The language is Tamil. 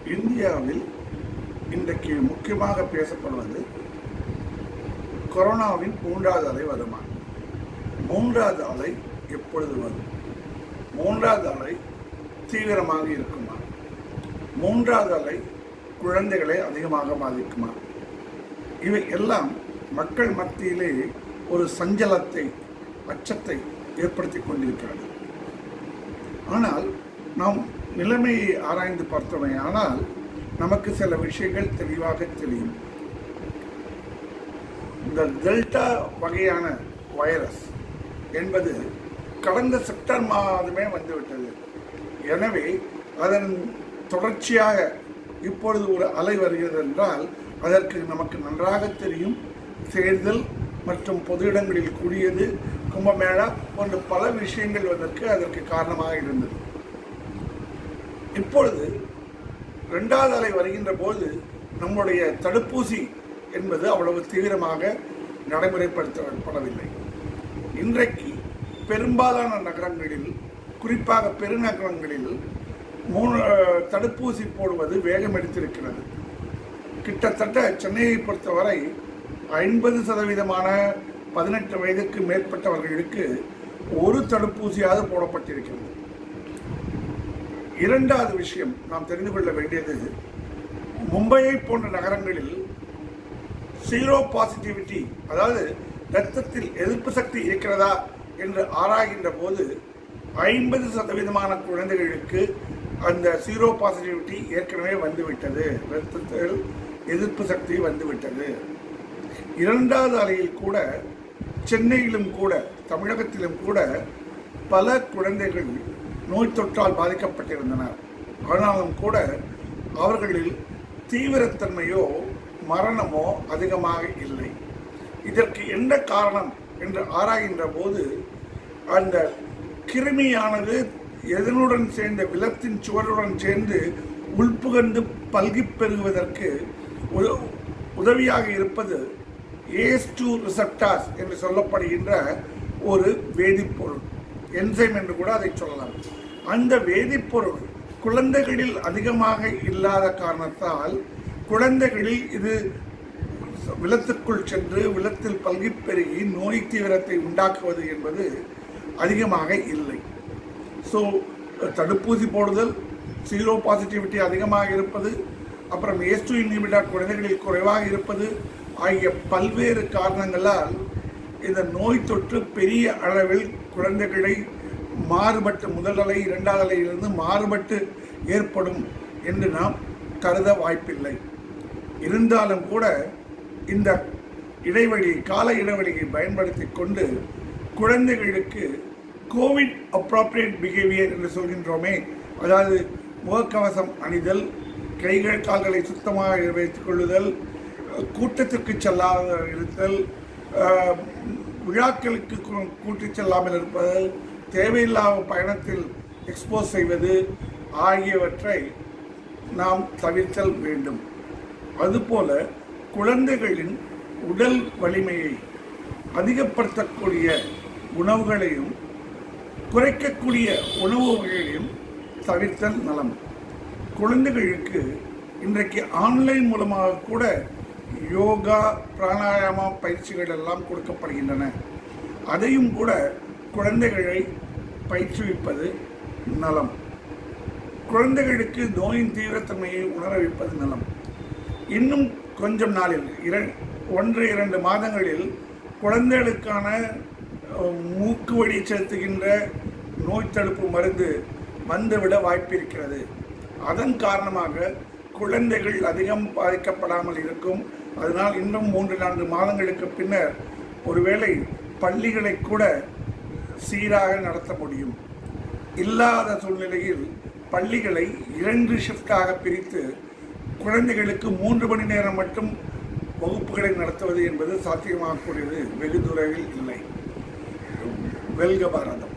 இந்தியாவில் இன்றைக்கு முக்கியமாக பேசப்படுவது கொரோனாவின் மூன்றாவது அலை வருமா மூன்றாவது அலை எப்பொழுது வரும் மூன்றாவது அலை தீவிரமாக இருக்குமா மூன்றாவது அலை குழந்தைகளை அதிகமாக பாதிக்குமா இவை எல்லாம் மக்கள் மத்தியிலே ஒரு சஞ்சலத்தை அச்சத்தை ஏற்படுத்தி கொண்டிருக்கிறது ஆனால் நாம் நிலைமையை ஆராய்ந்து பார்த்தோமே ஆனால் நமக்கு சில விஷயங்கள் தெளிவாக தெரியும் இந்த டெல்டா வகையான வைரஸ் என்பது கடந்த செப்டம்பர் மாதமே வந்துவிட்டது எனவே அதன் தொடர்ச்சியாக இப்பொழுது ஒரு அலை வருகிறது என்றால் அதற்கு நமக்கு நன்றாக தெரியும் தேர்தல் மற்றும் பொது இடங்களில் கூடியது கும்பமேளா போன்ற பல விஷயங்கள் வந்ததற்கு அதற்கு காரணமாக இருந்தது இப்பொழுது இரண்டாவது அலை வருகின்ற போது நம்முடைய தடுப்பூசி என்பது அவ்வளவு தீவிரமாக நடைமுறைப்படுத்தப்படவில்லை இன்றைக்கு பெரும்பாலான நகரங்களில் குறிப்பாக பெருநகரங்களில் மூணு தடுப்பூசி போடுவது வேகம் எடுத்திருக்கிறது கிட்டத்தட்ட சென்னையை பொறுத்தவரை ஐம்பது சதவீதமான பதினெட்டு வயதுக்கு மேற்பட்டவர்களுக்கு ஒரு தடுப்பூசியாவது போடப்பட்டிருக்கிறது இரண்டாவது விஷயம் நாம் தெரிந்து கொள்ள வேண்டியது மும்பையை போன்ற நகரங்களில் சீரோ பாசிட்டிவிட்டி அதாவது இரத்தத்தில் எதிர்ப்பு சக்தி இருக்கிறதா என்று ஆராய்கின்ற போது ஐம்பது சதவீதமான குழந்தைகளுக்கு அந்த சீரோ பாசிட்டிவிட்டி ஏற்கனவே வந்துவிட்டது இரத்தத்தில் எதிர்ப்பு சக்தி வந்துவிட்டது இரண்டாவது அலையில் கூட சென்னையிலும் கூட தமிழகத்திலும் கூட பல குழந்தைகள் நோய் தொற்றால் பாதிக்கப்பட்டிருந்தனர் ஆனாலும் கூட அவர்களில் தீவிரத்தன்மையோ மரணமோ அதிகமாக இல்லை இதற்கு என்ன காரணம் என்று ஆராய்கின்ற போது அந்த கிருமியானது எதனுடன் சேர்ந்த விலத்தின் சுவருடன் சேர்ந்து உள்புகந்து பல்கிப் பெருகுவதற்கு உத- உதவியாக இருப்பது ஏஸ் டூ ரிசப்டாஸ் என்று சொல்லப்படுகின்ற ஒரு வேதிப்பொருள் என்சைம் என்று கூட அதை சொல்லலாம் அந்த வேதிப்பொருள் குழந்தைகளில் அதிகமாக இல்லாத காரணத்தால் குழந்தைகளில் இது விலத்துக்குள் சென்று விலத்தில் பல்கிப் பெருகி நோய் தீவிரத்தை உண்டாக்குவது என்பது அதிகமாக இல்லை ஸோ தடுப்பூசி போடுதல் சீரோ பாசிட்டிவிட்டி அதிகமாக இருப்பது அப்புறம் ஏஸ் டூ இன்ஹிபிட்டார் குழந்தைகளில் குறைவாக இருப்பது ஆகிய பல்வேறு காரணங்களால் இந்த நோய் தொற்று பெரிய அளவில் குழந்தைகளை மாறுபட்டு முதல் அலை இரண்டாவது அலையிலிருந்து மாறுபட்டு ஏற்படும் என்று நாம் கருத வாய்ப்பில்லை இருந்தாலும் கூட இந்த இடைவெளி கால இடைவெளியை பயன்படுத்தி கொண்டு குழந்தைகளுக்கு கோவிட் அப்ராப்ரியேட் பிஹேவியர் என்று சொல்கின்றோமே அதாவது முகக்கவசம் அணிதல் கைகள் கால்களை சுத்தமாக வைத்துக் கொள்ளுதல் கூட்டத்திற்கு செல்லாத இருத்தல் அஹ், விழாக்களுக்கு கூ- கூட்டிச் செல்லாமல் இருப்பது தேவையில்லாத பயணத்தில் எக்ஸ்போஸ் செய்வது ஆகியவற்றை நாம் தவிர்த்தல் வேண்டும் அதுபோல குழந்தைகளின் உடல் வலிமையை அதிகப்படுத்தக்கூடிய உணவுகளையும் குறைக்கக்கூடிய உணவு வகைகளையும் தவிர்த்தல் நலம் குழந்தைகளுக்கு இன்றைக்கு ஆன்லைன் மூலமாக கூட யோகா பிராணாயாம பயிற்சிகள் எல்லாம் கொடுக்கப்படுகின்றன அதையும் கூட குழந்தைகளை பயிற்றுவிப்பது நலம் குழந்தைகளுக்கு நோயின் தீவிரத்தன்மையை உணர வைப்பது நலம் இன்னும் கொஞ்சம் நாளில் இர ஒன்று இரண்டு மாதங்களில் குழந்தைகளுக்கான அஹ், மூக்கு வழி செலுத்துகின்ற நோய் தடுப்பு மருந்து வந்துவிட வாய்ப்பிருக்கிறது அதன் காரணமாக குழந்தைகள் அதிகம் பாதிக்கப்படாமல் இருக்கும் அதனால் இன்னும் மூன்று நான்கு மாதங்களுக்கு பின்னர் ஒருவேளை பள்ளிகளை கூட சீராக நடத்த முடியும் இல்லாத சூழ்நிலையில் பள்ளிகளை இரண்டு ஷிஃப்டாக பிரித்து குழந்தைகளுக்கு மூன்று மணி நேரம் மட்டும் வகுப்புகளை நடத்துவது என்பது சாத்தியமாகக்கூடியது வெகு தொலைவில் இல்லை வெல்க பாரதம்